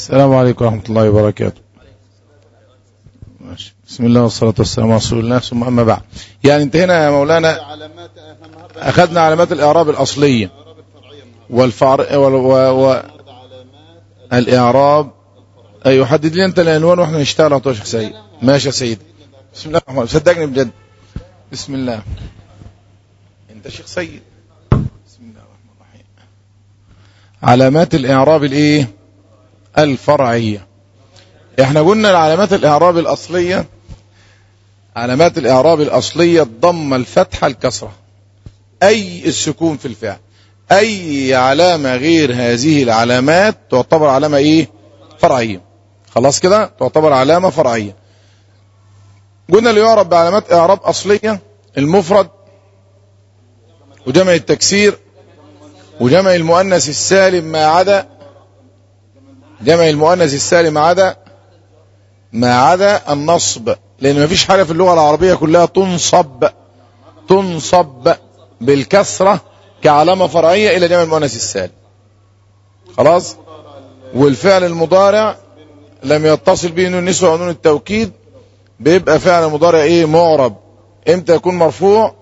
السلام عليكم ورحمة الله وبركاته ماشي. بسم الله والصلاة والسلام على رسول الله ثم أما بعد يعني انتهينا يا مولانا علامات احنا النهارده أخذنا علامات الإعراب الأصلية الاعراب الفرعيه النهارده والفعر وال... و... و... النهارده علامات الإعراب أيوة حدد لي أنت العنوان وإحنا نشتغل على طول يا شيخ سيد ماشي يا سيد بسم الله الرحمن الرحيم صدقني بجد بسم الله أنت شيخ سيد بسم الله الرحمن الرحيم علامات الإعراب الإيه الفرعية إحنا قلنا العلامات الإعراب الأصلية علامات الإعراب الأصلية الضمة الفتحة الكسرة أي السكون في الفعل أي علامة غير هذه العلامات تعتبر علامة إيه فرعية خلاص كده تعتبر علامة فرعية قلنا اللي يعرب بعلامات إعراب أصلية المفرد وجمع التكسير وجمع المؤنث السالم ما عدا جمع المؤنث السالم ما عدا ما عدا النصب لأن ما فيش حاجة في اللغة العربية كلها تنصب تنصب بالكسرة كعلامة فرعية إلى جمع المؤنث السالم خلاص والفعل المضارع لم يتصل به نون النسوة ونون التوكيد بيبقى فعل مضارع ايه معرب امتى يكون مرفوع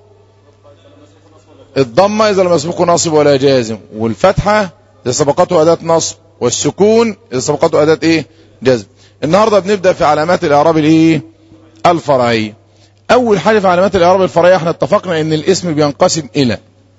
الضمة اذا لم يسبقه ناصب ولا جازم والفتحة اذا سبقته اداة نصب والسكون اذا سبقته اداة ايه جزم النهاردة بنبدأ في علامات الاعراب الايه الفرعية اول حاجة في علامات الاعراب الفرعية احنا اتفقنا ان الاسم بينقسم الى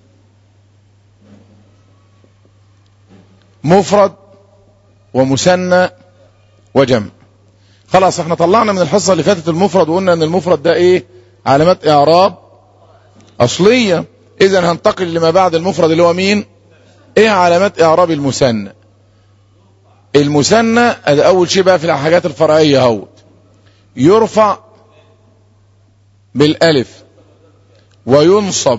مفرد ومثنى وجمع خلاص احنا طلعنا من الحصة اللي فاتت المفرد وقلنا ان المفرد ده ايه علامات اعراب اصلية اذا هنتقل لما بعد المفرد اللي هو مين ايه علامات اعراب المثنى المثنى ادي اول شيء بقى في الحاجات الفرعية اهوت يرفع بالالف وينصب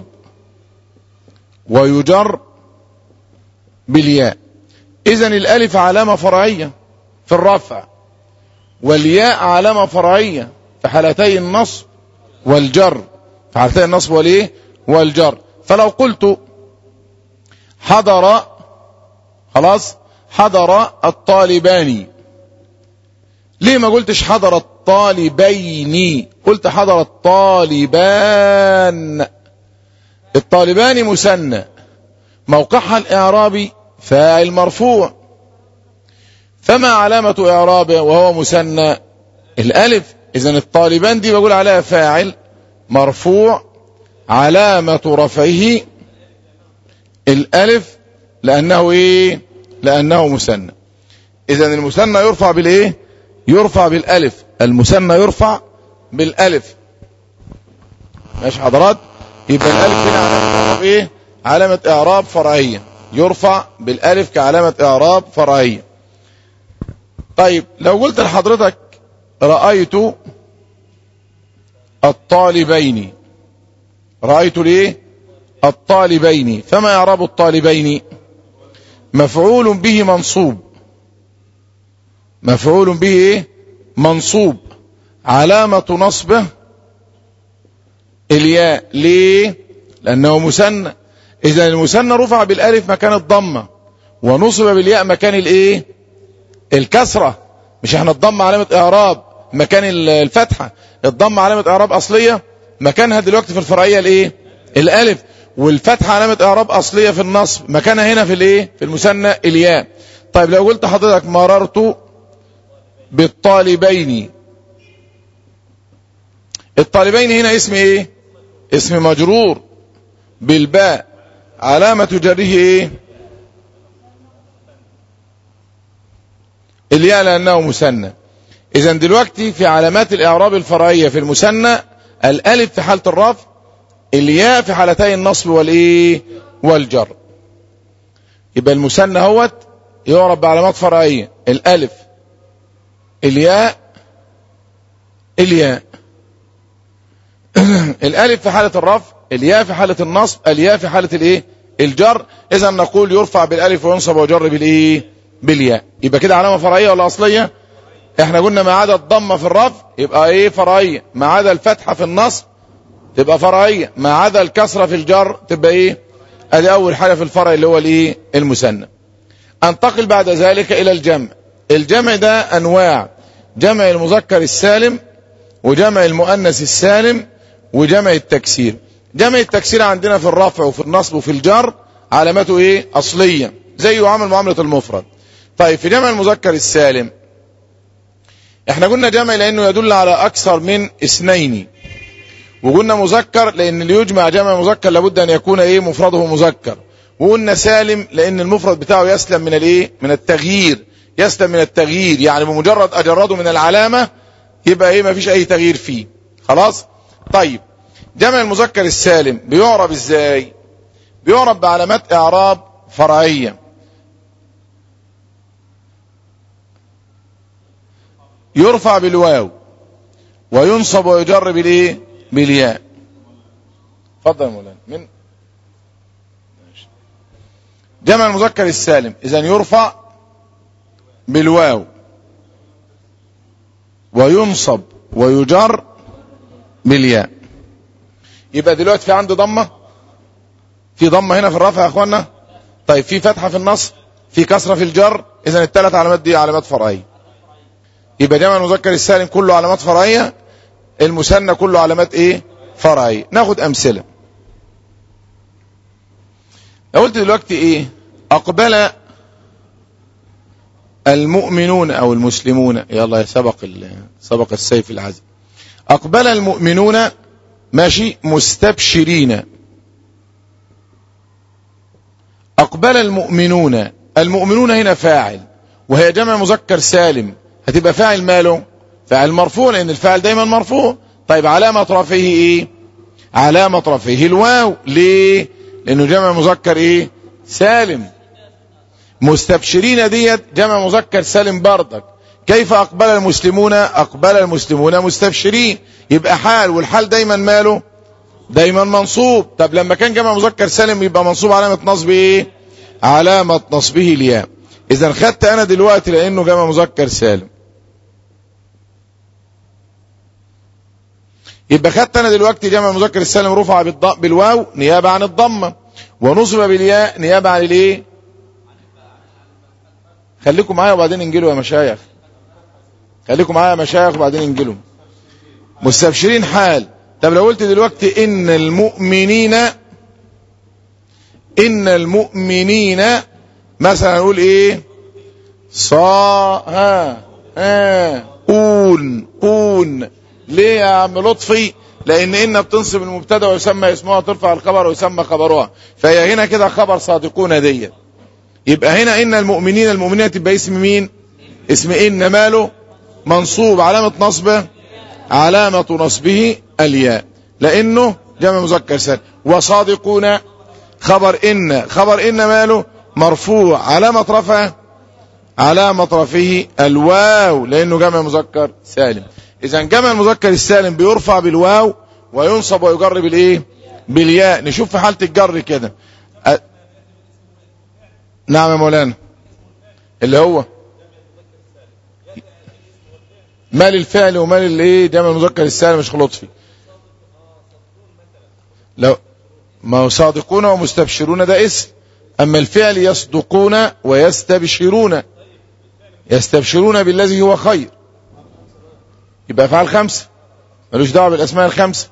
ويجر بالياء اذا الالف علامة فرعية في الرفع والياء علامة فرعية في حالتي النصب والجر في حالتي النصب والايه والجر فلو قلت حضر خلاص حضر الطالبان ليه ما قلتش حضر الطالبين قلت حضر الطالبان الطالبان مثنى موقعها الاعرابي فاعل مرفوع فما علامة إعرابه وهو مثنى الألف إذا الطالبان دي بقول عليها فاعل مرفوع علامة رفعه الألف لأنه إيه لأنه مثنى إذا المثنى يرفع بالإيه يرفع بالألف المثنى يرفع بالألف ماشي حضرات يبقى الألف هنا علامة إعراب إيه علامة إعراب فرعية يرفع بالألف كعلامة إعراب فرعية طيب لو قلت لحضرتك رأيت الطالبين رأيت ليه الطالبين فما يعرب الطالبين مفعول به منصوب مفعول به ايه منصوب علامة نصبه الياء ليه لأنه مثنى إذا المثنى رفع بالألف مكان الضمة ونصب بالياء مكان الايه الكسرة مش احنا الضم علامة اعراب مكان الفتحة الضم علامة اعراب اصلية مكانها دلوقتي في الفرعية الايه الالف والفتحة علامة اعراب اصلية في النصب مكانها هنا في الايه في المثنى الياء طيب لو قلت حضرتك مررت بالطالبين الطالبين هنا اسم ايه اسم مجرور بالباء علامة جره ايه الياء لأنه مثنى إذا دلوقتي في علامات الإعراب الفرعية في المثنى الألف في حالة الرفع الياء في حالتي النصب والإيه والجر يبقى المثنى هوت يعرب بعلامات فرعية الألف الياء الياء الألف في حالة الرفع الياء في حالة النصب الياء في حالة الإيه الجر إذا نقول يرفع بالألف وينصب ويجر بالإيه بالياء يبقى كده علامة فرعية ولا أصلية احنا قلنا ما عدا الضمة في الرفع يبقى ايه فرعية ما عدا الفتحة في النصب تبقى فرعية ما عدا الكسرة في الجر تبقى ايه ادي اول حاجة في الفرع اللي هو الايه المثنى انتقل بعد ذلك الى الجمع الجمع ده انواع جمع المذكر السالم وجمع المؤنث السالم وجمع التكسير جمع التكسير عندنا في الرفع وفي النصب وفي الجر علامته ايه اصليه زي يعامل معامله المفرد طيب في جمع المذكر السالم احنا قلنا جمع لانه يدل على اكثر من اثنين وقلنا مذكر لان اللي يجمع جمع مذكر لابد ان يكون ايه مفرده مذكر وقلنا سالم لان المفرد بتاعه يسلم من الايه من التغيير يسلم من التغيير يعني بمجرد اجرده من العلامه يبقى ايه مفيش اي تغيير فيه خلاص طيب جمع المذكر السالم بيعرب ازاي بيعرب بعلامات اعراب فرعيه يرفع بالواو وينصب ويجر بالايه بالياء اتفضل يا مولانا من ماشي. جمع المذكر السالم اذا يرفع بالواو وينصب ويجر بالياء يبقى دلوقتي في عندي ضمه في ضمه هنا في الرفع يا اخوانا طيب في فتحه في النصب في كسره في الجر اذا الثلاث علامات دي علامات فرعيه يبقى جمع المذكر السالم كله علامات فرعيه المثنى كله علامات ايه فرعيه ناخد امثله لو قلت دلوقتي ايه اقبل المؤمنون او المسلمون يلا يا سبق ال- سبق السيف العزم اقبل المؤمنون ماشي مستبشرين اقبل المؤمنون المؤمنون هنا فاعل وهي جمع مذكر سالم هتبقى فاعل ماله فاعل مرفوع لان الفاعل دايما مرفوع طيب علامة رفعه ايه علامة رفعه الواو ليه لانه جمع مذكر ايه سالم مستبشرين ديت جمع مذكر سالم بردك كيف اقبل المسلمون اقبل المسلمون مستبشرين يبقى حال والحال دايما ماله دايما منصوب طب لما كان جمع مذكر سالم يبقى منصوب علامة نصب ايه علامة نصبه الياء اذا خدت انا دلوقتي لانه جمع مذكر سالم يبقى خدت انا دلوقتي جمع مذكر السالم رفع بالض- بالواو نيابه عن الضمه ونصب بالياء نيابه عن الايه خليكم معايا وبعدين انجلوا يا مشايخ خليكم معايا يا مشايخ وبعدين انجلوا مستبشرين حال طب لو قلت دلوقتي ان المؤمنين ان المؤمنين مثلا نقول ايه صا ها ها قون قون ليه يا عم لطفي لان ان بتنصب المبتدا ويسمى اسمها ترفع الخبر ويسمى خبرها فهي هنا كده خبر صادقون ديت يبقى هنا ان المؤمنين المؤمنين تبقى اسم مين اسم ان ماله منصوب علامة نصبه علامة نصبه الياء لانه جمع مذكر سالم وصادقون خبر ان خبر ان ماله مرفوع علامة رفعه علامة رفعه الواو لانه جمع مذكر سالم اذا جمع المذكر السالم بيرفع بالواو وينصب ويجر بالايه بالياء نشوف في حالة الجر كده أ... نعم يا مولانا اللي هو مال الفعل ومال الايه جمع المذكر السالم مش لطفي لو ما هو صادقون ومستبشرون ده اسم اما الفعل يصدقون ويستبشرون يستبشرون بالذي هو خير يبقى افعال خمسه ملوش دعوه بالاسماء الخمسه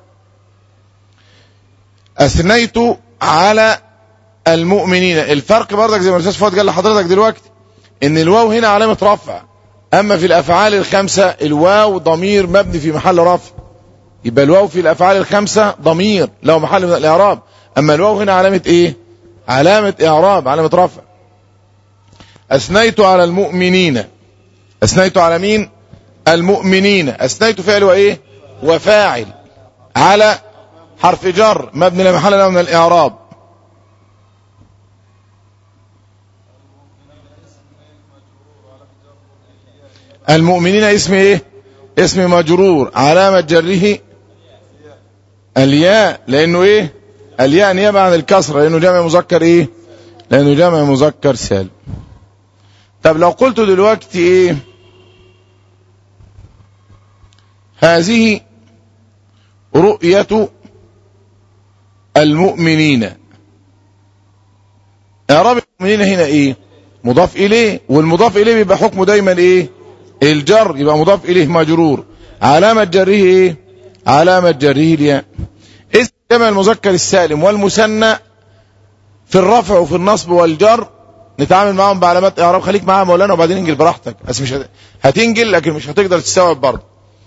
اثنيت على المؤمنين الفرق برضك زي ما الاستاذ فؤاد قال لحضرتك دلوقتي ان الواو هنا علامه رفع اما في الافعال الخمسه الواو ضمير مبني في محل رفع يبقى الواو في الافعال الخمسه ضمير له محل من الاعراب اما الواو هنا علامه ايه علامه اعراب علامه رفع اثنيت على المؤمنين اثنيت على مين المؤمنين اثنيت فعل وايه وفاعل على حرف جر مبني لا محل له من الاعراب المؤمنين اسم ايه اسم مجرور علامة جره الياء لانه ايه الياء نيابة عن الكسرة لانه جمع مذكر ايه لانه جمع مذكر سالم طب لو قلت دلوقتي ايه هذه رؤية المؤمنين اعراب المؤمنين هنا ايه مضاف اليه والمضاف اليه بيبقى حكمه دايما ايه الجر يبقى مضاف اليه مجرور علامة جره ايه علامة جره الياء اسم جمع المذكر السالم والمثنى في الرفع وفي النصب والجر نتعامل معاهم بعلامات اعراب خليك معاها مولانا وبعدين انجل براحتك بس مش هت... هتنجل لكن مش هتقدر تستوعب برضه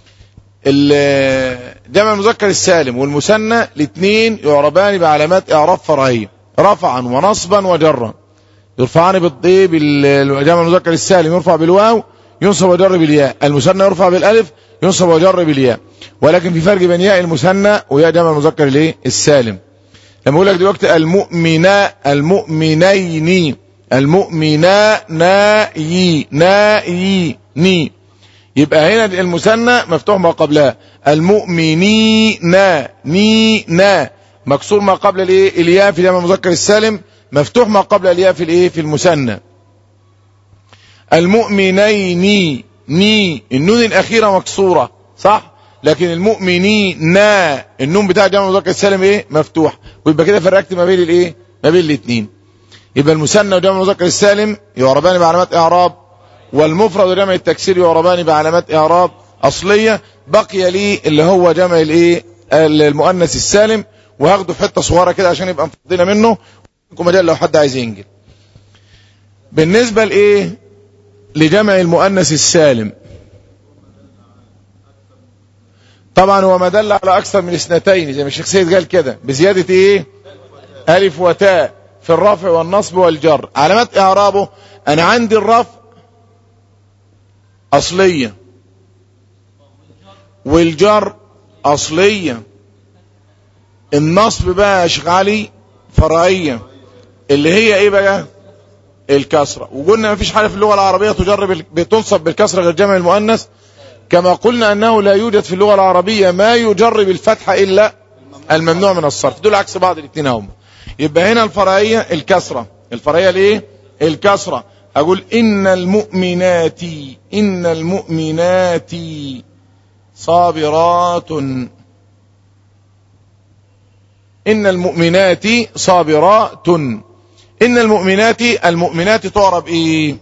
ال- جمع المذكر السالم والمثنى الاثنين يعربان بعلامات اعراب فرعيه رفعا ونصبا وجرا يرفعان بالضي بالجمع المذكر السالم يرفع بالواو ينصب وجر بالياء المثنى يرفع بالالف ينصب وجر بالياء ولكن في فرق بين ياء المثنى وياء جمع المذكر الايه السالم لما اقول لك دلوقتي المؤمنا المؤمنين المؤمنا ناي ناي ني يبقى هنا المثنى مفتوح ما قبلها المؤمنين ني نا مكسور ما قبل الايه الياء في جمع المذكر السالم مفتوح ما قبل الياء في الايه في المثنى المؤمنين ني النون الاخيره مكسوره صح لكن المؤمنين نا النون بتاع جمع المذكر السالم ايه مفتوح ويبقى كده فرقت ما بين الايه ما بين الاثنين يبقى المثنى وجمع المذكر السالم يعربان بعلامات اعراب والمفرد وجمع التكسير يعربان بعلامات اعراب اصليه بقي لي اللي هو جمع الايه المؤنث السالم وهاخده في حته صغيره كده عشان يبقى مفضينا منه لكم مجال لو حد عايز ينجل بالنسبه لايه لجمع المؤنث السالم طبعا هو ما دل على اكثر من اثنتين زي ما الشيخ سيد قال كده بزياده ايه الف وتاء في الرفع والنصب والجر علامات اعرابه انا عندي الرفع اصليه والجر اصليه النصب بقى يا شيخ علي فرعيه اللي هي ايه بقى الكسره وقلنا ما فيش حاجه في اللغه العربيه تجر بال- بتنصب بالكسره غير جمع المؤنث كما قلنا انه لا يوجد في اللغه العربيه ما يجر بالفتحه الا الممنوع من الصرف دول عكس بعض الاثنين هم يبقى هنا الفرعيه الكسره الفرعيه ليه الكسره اقول ان المؤمنات ان المؤمنات صابرات ان المؤمنات صابرات ان المؤمنات المؤمنات تعرب ايه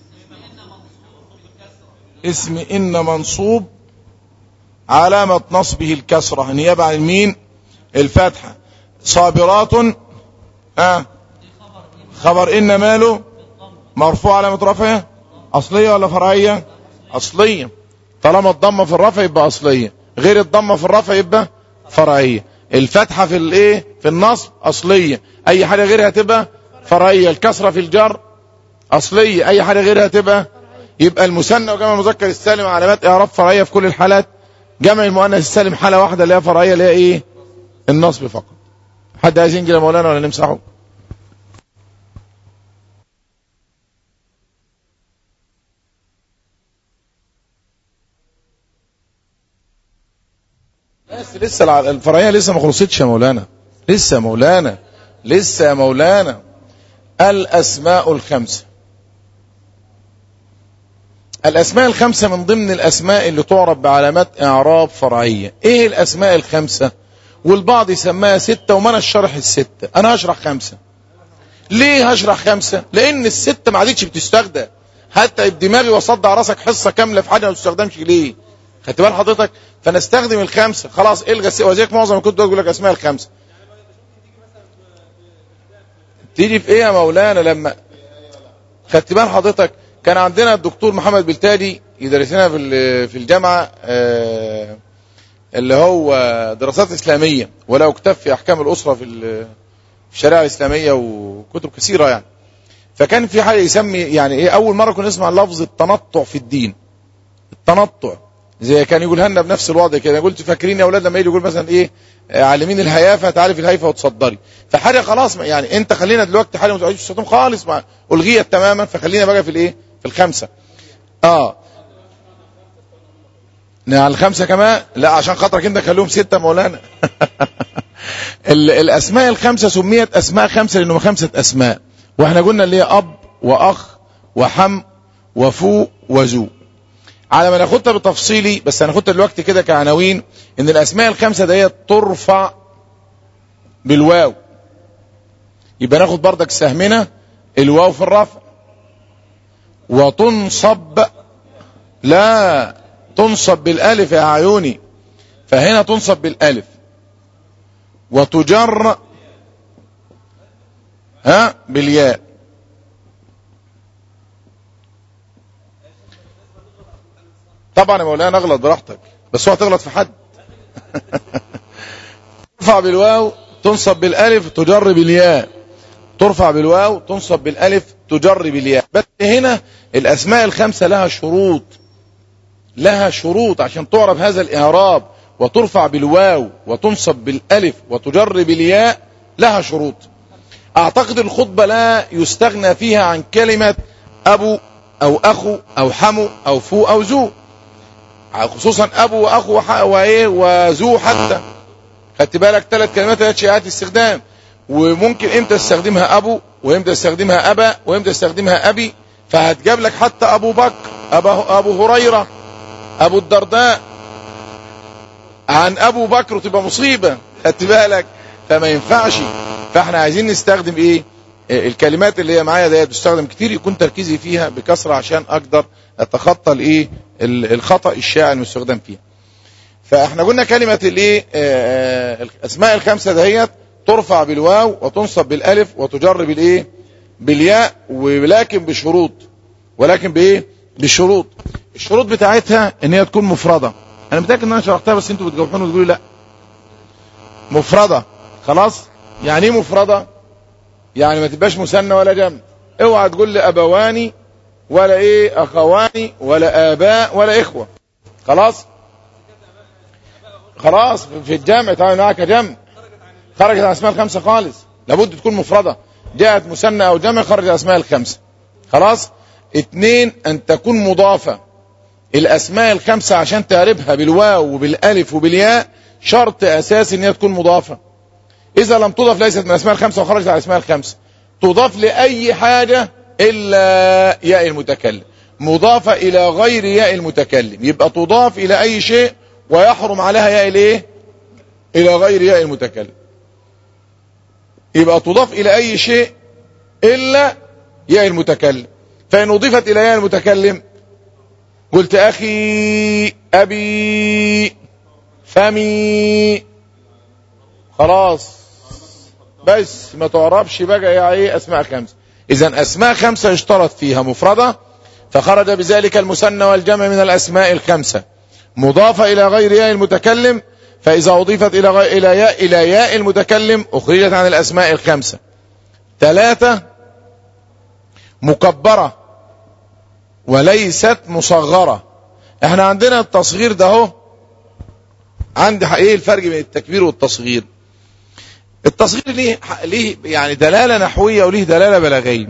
اسم ان منصوب علامة نصبه الكسرة نيابة عن المين الفتحة صابرات آه خبر ان ماله مرفوع علامة رفعه اصلية ولا فرعية اصلية طالما الضمة في الرفع يبقى اصلية غير الضمة في الرفع يبقى فرعية الفتحة في الايه في النصب اصلية اي حاجة غيرها تبقى فرعية الكسرة في الجر اصلية اي حاجة غيرها تبقى يبقى المثنى وجمع المذكر السالم علامات اعراب فرعية في كل الحالات جمع المؤنث السالم حالة واحدة اللي هي فرعية اللي هي ايه النصب فقط حد عايز ينجل يا مولانا ولا نمسحه بس لسه الع- الفرعية لسه ما خلصتش يا مولانا لسه يا مولانا لسه يا مولانا الأسماء الخمسة الأسماء الخمسة من ضمن الأسماء اللي تعرب بعلامات إعراب فرعية إيه الأسماء الخمسة والبعض يسميها ستة وما أنا الشرح الستة أنا هشرح خمسة ليه هشرح خمسة لأن الستة ما عادتش بتستخدم حتى دماغي وصدع راسك حصة كاملة في حاجة ما بتستخدمش ليه خدت بال حضرتك فنستخدم الخمسة خلاص الغى الس- وزيك معظم كنت اقول لك اسماء الخمسة تيجي في ايه يا مولانا لما خدت بال حضرتك كان عندنا الدكتور محمد بلتالي يدرس لنا في ال- في الجامعه آه، اللي هو دراسات اسلاميه وله كتاب في احكام الاسره في ال- في الشريعه الاسلاميه وكتب كثيره يعني فكان في حاجه يسمي يعني ايه اول مره كنا نسمع لفظ التنطع في الدين التنطع زي كان يقولها لنا بنفس الوضع كده قلت فاكرين يا اولاد لما يجي يقول مثلا ايه آه، علمين الهيافه تعالي في الهيفه وتصدري فحاجه خلاص يعني انت خلينا دلوقتي حاجه ما تقعدش تستخدم خالص ما الغيت تماما فخلينا بقى في الايه في الخمسه اه على الخمسه كمان لا عشان خاطرك انت خليهم سته مولانا ال- الاسماء الخمسه سميت اسماء خمسه لانهم خمسه اسماء واحنا قلنا اللي هي اب واخ وحم وفو وزو على ما ناخدها بتفصيلي بس هناخدها دلوقتي كده كعناوين ان الاسماء الخمسه ديت ترفع بالواو يبقى ناخد بردك سهمنا الواو في الرفع وتنصب لا تنصب بالالف يا عيوني فهنا تنصب بالالف وتجر ها بالياء طبعا يا مولانا اغلط براحتك بس هو هتغلط في حد ترفع بالواو تنصب بالالف تجر بالياء ترفع بالواو تنصب بالالف تجر بالياء بس هنا الاسماء الخمسه لها شروط لها شروط عشان تعرف هذا الاعراب وترفع بالواو وتنصب بالالف وتجر بالياء لها شروط اعتقد الخطبه لا يستغنى فيها عن كلمه ابو او اخو او حمو او فو او زو خصوصا ابو واخو وح- وايه وزو حتى خدت بالك ثلاث كلمات ثلاث شيئات استخدام وممكن امتى تستخدمها ابو وامتى تستخدمها ابا وامتى تستخدمها ابي فهتجاب لك حتى ابو بكر أبا ابو هريره ابو الدرداء عن ابو بكر تبقى مصيبه خدت بالك فما ينفعش فاحنا عايزين نستخدم ايه إيه الكلمات اللي هي معايا ديت تستخدم كتير يكون تركيزي فيها بكثره عشان اقدر اتخطى الايه ال- الخطا الشائع المستخدم فيها فاحنا قلنا كلمه الايه آه، آه، الاسماء الخمسه دهيت ترفع بالواو وتنصب بالالف وتجر بالايه بالياء ولكن بشروط ولكن بايه بالشروط الشروط بتاعتها ان هي تكون مفرده انا متاكد ان انا شرحتها بس انتوا بتجاوبوني وتقولوا لا مفرده خلاص يعني ايه مفرده يعني ما تبقاش مثنى ولا جمع اوعى تقول لي ابواني ولا ايه اخواني ولا اباء ولا اخوه خلاص خلاص في الجمع تعالى معاك جمع خرجت عن الاسماء الخمسه خالص لابد تكون مفرده جاءت مثنى او جمع خرج الاسماء الخمسه خلاص اتنين ان تكون مضافه الاسماء الخمسه عشان تعرفها بالواو وبالالف وبالياء شرط اساسي ان هي تكون مضافه اذا لم تضف ليست من الاسماء الخمسه وخرجت على الاسماء الخمسه تضاف لاي حاجه الا ياء المتكلم مضافه الى غير ياء المتكلم يبقى تضاف الى اي شيء ويحرم عليها ياء الايه الى غير ياء المتكلم يبقى تضاف الى اي شيء الا ياء المتكلم فان اضيفت الى ياء المتكلم قلت اخي ابي فمي خلاص بس ما تعرفش بقى يا ايه اسماء خمسه اذا اسماء خمسه يشترط فيها مفرده فخرج بذلك المثنى والجمع من الاسماء الخمسه مضافه الى غير ياء المتكلم فاذا اضيفت الى غير الى ياء الى ياء المتكلم اخرجت عن الاسماء الخمسه ثلاثه مكبره وليست مصغره احنا عندنا التصغير ده اهو عندي ايه الفرق بين التكبير والتصغير التصغير ليه ليه يعني دلاله نحويه وليه دلاله بلاغيه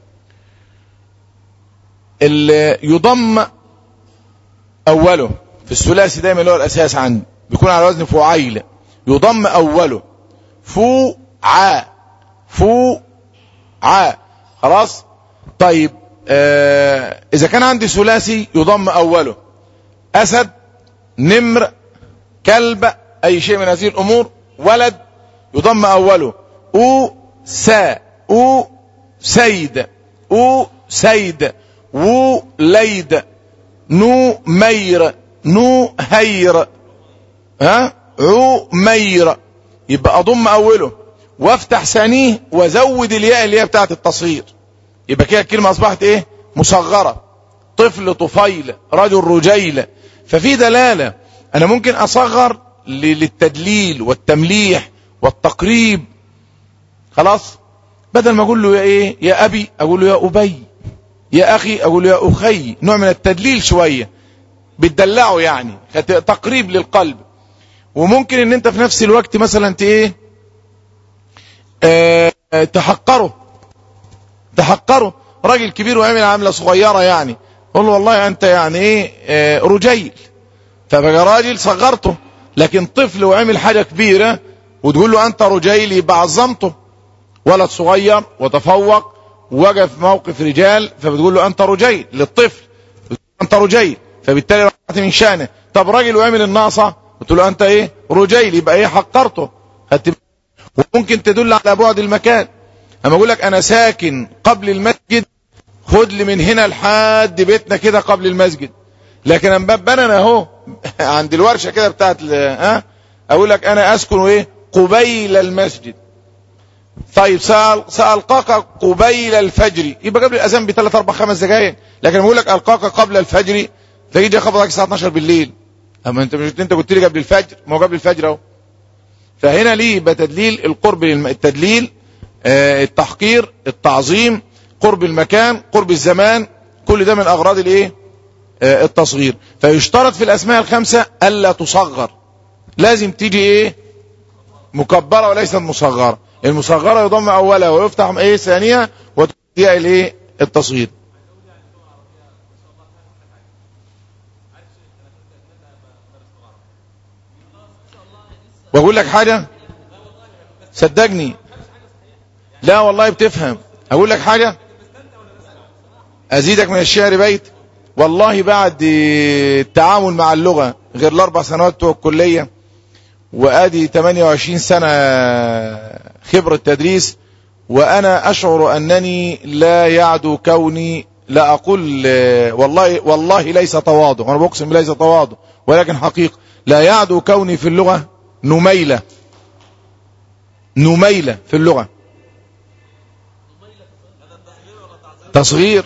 اللي يضم اوله في الثلاثي دايما اللي هو الاساس عندي بيكون على وزن فعيل يضم اوله فو ع فو ع خلاص طيب آه اذا كان عندي ثلاثي يضم اوله اسد نمر كلب اي شيء من هذه الامور ولد يضم اوله او سا او سيد او سيد و ليد نو مير نو هير ها عو مير يبقى اضم اوله وافتح ثانيه وزود الياء اللي هي بتاعت التصغير يبقى كده الكلمه اصبحت ايه مصغره طفل طفيل رجل رجيل ففي دلاله انا ممكن اصغر للتدليل والتمليح والتقريب خلاص بدل ما اقول له يا ايه يا ابي اقول له يا ابي يا اخي اقول له يا اخي نوع من التدليل شويه بتدلعه يعني تقريب للقلب وممكن ان انت في نفس الوقت مثلا ايه اه تحقره تحقره راجل كبير وعمل عامله صغيره يعني قول له والله انت يعني ايه اه رجيل فبقى راجل صغرته لكن طفل وعمل حاجه كبيره وتقول له انت رجيل يبقى عظمته ولد صغير وتفوق ووقف موقف رجال فبتقول له انت رجيل للطفل انت رجيل فبالتالي رفعت من شانه طب راجل وعمل الناصة قلت له انت ايه رجيل يبقى ايه حقرته وممكن تدل على بعد المكان اما اقول لك انا ساكن قبل المسجد خد لي من هنا لحد بيتنا كده قبل المسجد لكن اما ببقى انا اهو عند الورشه كده بتاعت ال- ها اقول لك انا اسكن ايه قبيل المسجد طيب سأل سألقاك قبيل الفجر يبقى قبل الأذان بثلاث أربع خمس دقائق لكن بقول لك ألقاك قبل الفجر تلاقيه جاي خبطك الساعة 12 بالليل أما أنت مش أنت قلت لي قبل الفجر ما هو قبل الفجر أهو فهنا ليه يبقى تدليل القرب للم... التدليل آه التحقير التعظيم قرب المكان قرب الزمان كل ده من أغراض الإيه آه التصغير فيشترط في الأسماء الخمسة ألا تصغر لازم تيجي إيه مكبرة وليست مصغرة المصغرة يضم أولها ويفتح إيه ثانية وتديها الإيه التصغير واقول لك حاجة صدقني لا والله بتفهم اقول لك حاجة ازيدك من الشعر بيت والله بعد التعامل مع اللغة غير الاربع سنوات بتوع الكلية وادي 28 سنة خبرة تدريس وانا اشعر انني لا يعدو كوني لا اقول والله والله ليس تواضع وانا بقسم ليس تواضع ولكن حقيقة لا يعدو كوني في اللغة نميلة نميلة في اللغة تصغير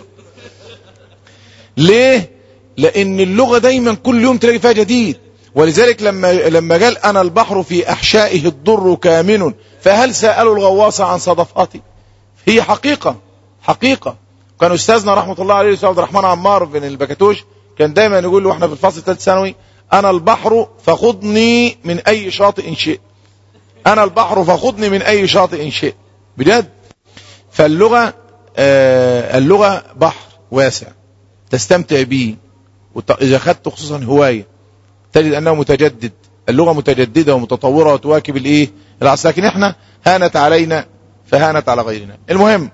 ليه لان اللغة دايما كل يوم تلاقي فيها جديد ولذلك لما لما قال انا البحر في احشائه الضر كامن فهل سالوا الغواص عن صدفاتي هي حقيقة حقيقة كان استاذنا رحمة الله عليه الاستاذ عبد الرحمن عمار بن البكتوش كان دايما يقول له واحنا في الفصل الثالث ثانوي انا البحر فخذني من اي شاطئ شئت انا البحر فخذني من اي شاطئ شئت بجد فاللغة آه اللغة بحر واسع تستمتع به اذا خدت خصوصا هواية تجد انه متجدد اللغة متجددة ومتطورة وتواكب الايه العصر لكن احنا هانت علينا فهانت على غيرنا المهم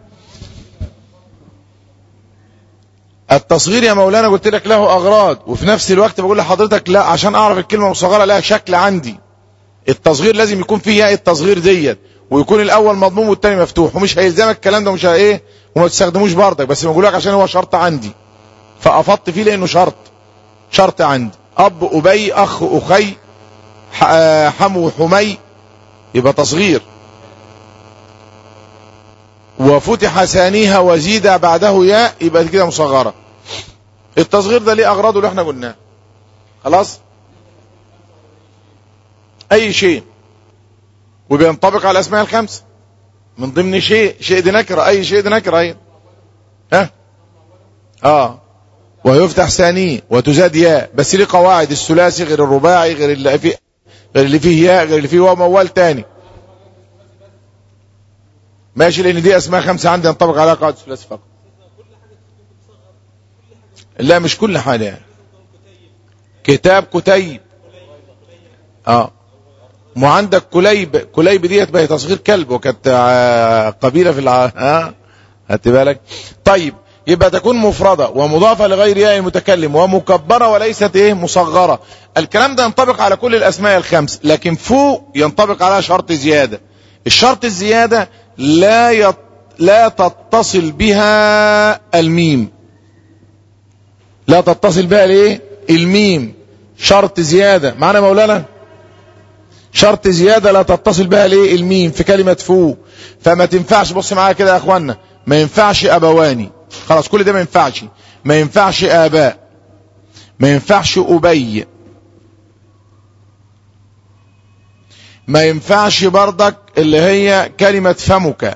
التصغير يا مولانا قلت لك له اغراض وفي نفس الوقت بقول لحضرتك لا عشان اعرف الكلمه المصغره لها شكل عندي التصغير لازم يكون فيه ياء التصغير ديت ويكون الاول مضموم والثاني مفتوح ومش هيلزمك الكلام ده مش ايه وما تستخدموش بردك بس بقول لك عشان هو شرط عندي فافضت فيه لانه شرط شرط عندي اب ابي اخ اخي حمو حمي يبقى تصغير وفتح ثانيها وزيد بعده ياء يبقى كده مصغرة التصغير ده ليه اغراضه اللي احنا قلناه خلاص اي شيء وبينطبق على الاسماء الخمسه من ضمن شيء شيء دي نكره اي شيء دي نكره اهي ها اه ويفتح ثانيه وتزاد ياء بس ليه قواعد الثلاثي غير الرباعي غير اللي فيه غير اللي فيه ياء غير اللي فيه واو موال تاني ماشي لان دي اسماء خمسه عندي ينطبق عليها قاعده الثلاثي فقط لا مش كل حاجه يعني كتاب كتيب اه مو عندك كليب كليب ديت بقى تصغير كلب وكانت قبيله في الع... ها خدت بالك طيب يبقى تكون مفردة ومضافة لغير ياء المتكلم ومكبرة وليست ايه مصغرة الكلام ده ينطبق على كل الاسماء الخمس لكن فوق ينطبق عليها شرط زيادة الشرط الزيادة لا يط... لا تتصل بها الميم لا تتصل بها الايه الميم شرط زيادة معنا مولانا شرط زيادة لا تتصل بها الايه الميم في كلمة فوق فما تنفعش بص معايا كده يا اخوانا ما ينفعش ابواني خلاص كل ده ما ينفعش ما ينفعش اباء ما ينفعش ابي ما ينفعش بردك اللي هي كلمة فمك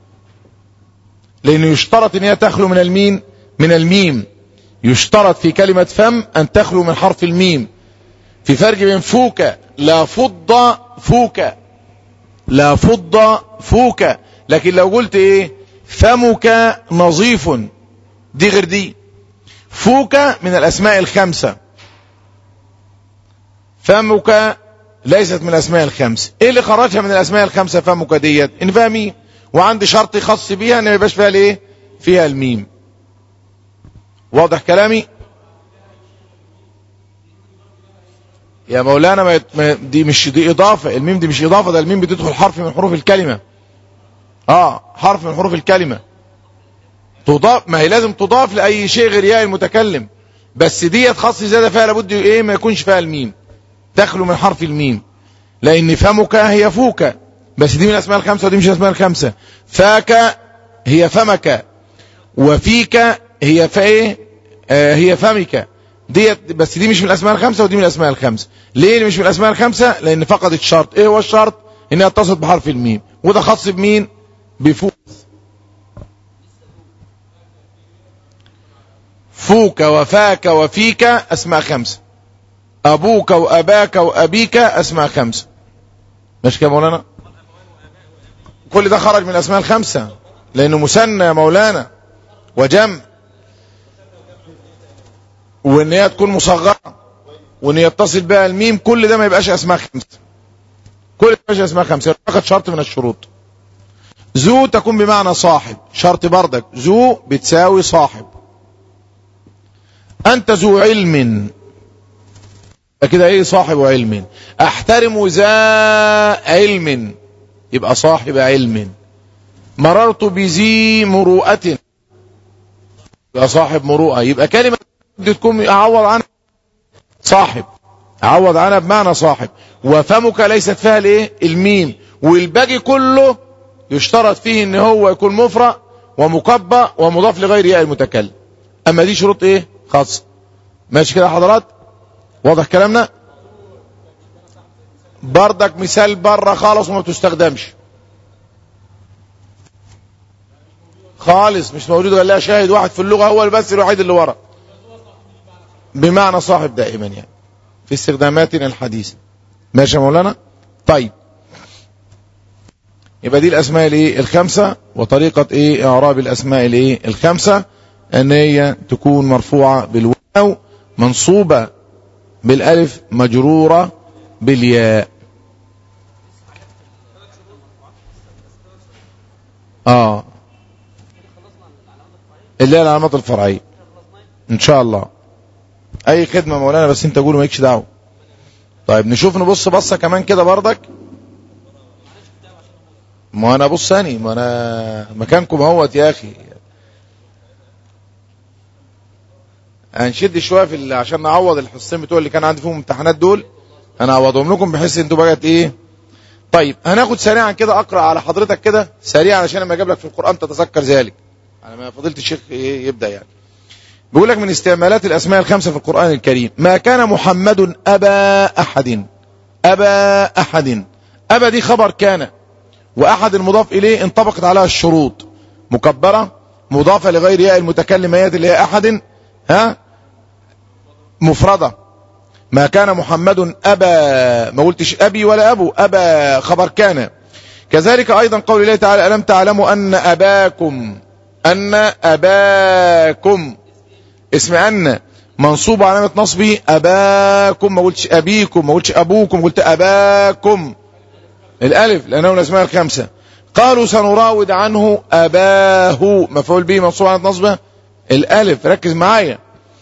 لانه يشترط ان هي تخلو من المين من الميم يشترط في كلمة فم ان تخلو من حرف الميم في فرق بين فوك لا فض فوك لا فض فوك لكن لو قلت ايه فمك نظيف دي غير دي فوك من الاسماء الخمسة فمك ليست من الاسماء الخمسة ايه اللي خرجها من الاسماء الخمسة فمك ديت ان فيها ميم وعندي شرط خاص بيها ان ما يبقاش فيها الايه فيها الميم واضح كلامي يا مولانا ما يت... ما دي مش دي اضافة الميم دي مش اضافة ده الميم بتدخل حرف من حروف الكلمة اه حرف من حروف الكلمة تضاف ما هي لازم تضاف لأي شيء غير ياء المتكلم بس ديت خاص زيادة فيها لابد ايه ما يكونش فيها الميم تخلو من حرف الميم لأن فمك هي فوك بس دي من الأسماء الخمسة ودي مش الأسماء الخمسة فاك هي فمك وفيك هي فايه آه هي فمك ديت بس دي مش من الأسماء الخمسة ودي من الأسماء الخمسة ليه اللي مش من الأسماء الخمسة لأن فقدت شرط ايه هو الشرط انها اتصلت بحرف الميم وده خاص بمين بفوك فوك وفاك وفيك أسماء خمسة أبوك وأباك وأبيك أسماء خمسة مش كده مولانا كل ده خرج من الأسماء الخمسة لأنه مثنى يا مولانا وجمع وإن هي تكون مصغرة وإن يتصل بها الميم كل ده ما يبقاش أسماء خمسة كل ده ما يبقاش أسماء خمسة فقط شرط من الشروط ذو تكون بمعنى صاحب شرط بردك ذو بتساوي صاحب أنت ذو علم كده ايه صاحب علم احترم ذا علم يبقى صاحب علم مررت بذي مروءة يبقى صاحب مروءة يبقى كلمة تكون اعوض عنها صاحب اعوض عنها بمعنى صاحب وفمك ليست فيها الايه الميم والباقي كله يشترط فيه ان هو يكون مفرع ومكبى ومضاف لغير ياء المتكلم اما دي شروط ايه خاصه ماشي كده يا حضرات واضح كلامنا بردك مثال بره خالص وما بتستخدمش خالص مش موجود ولا لا شاهد واحد في اللغة هو بس الوحيد اللي ورا بمعنى صاحب دائما يعني في استخداماتنا الحديثة ماشي يا مولانا طيب يبقى دي الاسماء الايه الخمسة وطريقة ايه اعراب الاسماء الايه الخمسة ان هي تكون مرفوعة بالواو منصوبة بالالف مجرورة بالياء اه اللي هي العلامات الفرعية ان شاء الله اي خدمة مولانا بس انت قول مالكش دعوة طيب نشوف نبص بصة كمان كده بردك ما انا بص ثاني ما انا مكانكم اهوت يا اخي هنشد شويه في ال- عشان نعوض الحصتين بتوع اللي كان عندي فيهم امتحانات دول هنعوضهم لكم بحيث انتوا بقت ايه طيب هناخد سريعا كده اقرا على حضرتك كده سريعا عشان لما اجيب لك في القران تتذكر ذلك على ما فضيله الشيخ إيه يبدا يعني بيقول لك من استعمالات الاسماء الخمسه في القران الكريم ما كان محمد ابا احد ابا احد ابا دي خبر كان واحد المضاف اليه انطبقت عليها الشروط مكبره مضافه لغير ياء المتكلم هي اللي هي احد ها مفردة ما كان محمد أبا ما قلتش أبي ولا أبو أبا خبر كان كذلك أيضا قول الله تعالى ألم تعلموا أن أباكم أن أباكم اسم أن منصوب علامة نصبه أباكم ما قلتش أبيكم ما قلتش أبوكم قلت أباكم الألف لأنه من الأسماء الخمسة قالوا سنراود عنه أباه مفعول به منصوب علامة نصبه الألف ركز معايا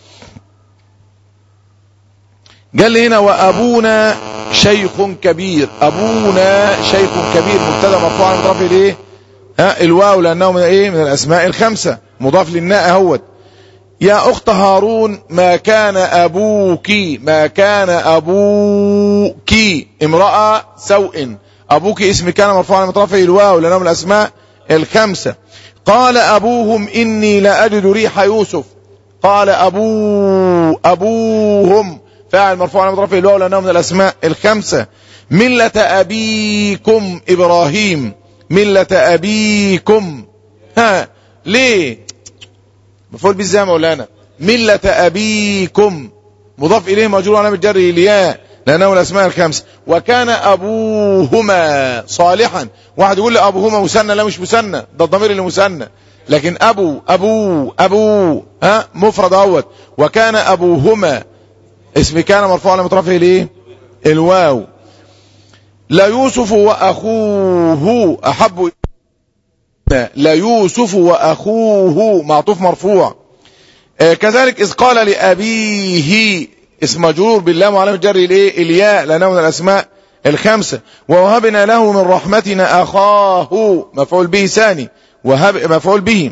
قال لي هنا وابونا شيخ كبير ابونا شيخ كبير مبتدا مرفوع مضاف اليه ها الواو لانه من ايه من الاسماء الخمسه مضاف للناء اهوت يا اخت هارون ما كان ابوك ما كان ابوك امراه سوء ابوك اسم كان مرفوع مضاف الواو لانه من الاسماء الخمسه قال ابوهم اني لاجد ريح يوسف قال ابو ابوهم فاعل مرفوع على مضاف الواو لانه من الاسماء الخمسه مله ابيكم ابراهيم مله ابيكم ها ليه مفعول به ازاي يا مولانا مله ابيكم مضاف اليه مجرور علامه جر الياء لانه من الاسماء الخمسه وكان ابوهما صالحا واحد يقول لي ابوهما مثنى لا مش مثنى ده الضمير اللي مثنى لكن ابو ابو ابو ها مفرد اهوت وكان ابوهما اسم كان مرفوع على مترفه ليه الواو لا يوسف واخوه احب لا يوسف واخوه معطوف مرفوع آه كذلك اذ قال لابيه اسم مجرور باللام وعلامه جر الايه الياء لانه من الاسماء الخمسه ووهبنا له من رحمتنا اخاه مفعول به ثاني وهب مفعول به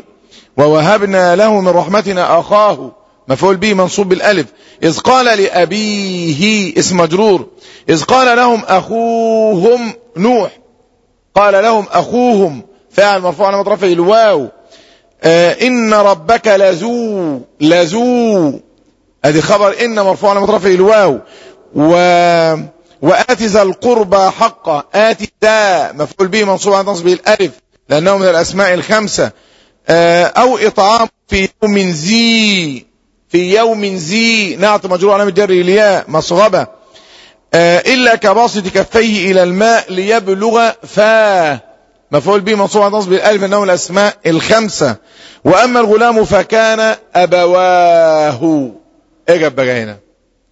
ووهبنا له من رحمتنا أخاه مفعول به منصوب بالألف إذ قال لأبيه اسم مجرور إذ قال لهم أخوهم نوح قال لهم أخوهم فاعل مرفوع على مطرفه الواو آه إن ربك لذو لذو ادي خبر إن مرفوع على مطرفه الواو و وآت ذا القربى حقه آت ذا مفعول به منصوب على نصبه الألف لأنه من الأسماء الخمسة آه أو إطعام في يوم ذي في يوم ذي نعت مجرور علامة جر الياء مصغبة آه إلا كباسط كفيه إلى الماء ليبلغ فاه مفعول به منصوب على نصب الألف أنه من الأسماء الخمسة وأما الغلام فكان أبواه اجب بقى هنا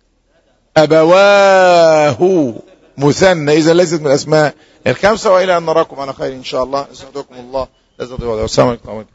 أبواه مثنى إذا ليست من الأسماء الخمسة وإلى أن نراكم على خير إن شاء الله أسعدكم الله أسعدكم الله والسلام عليكم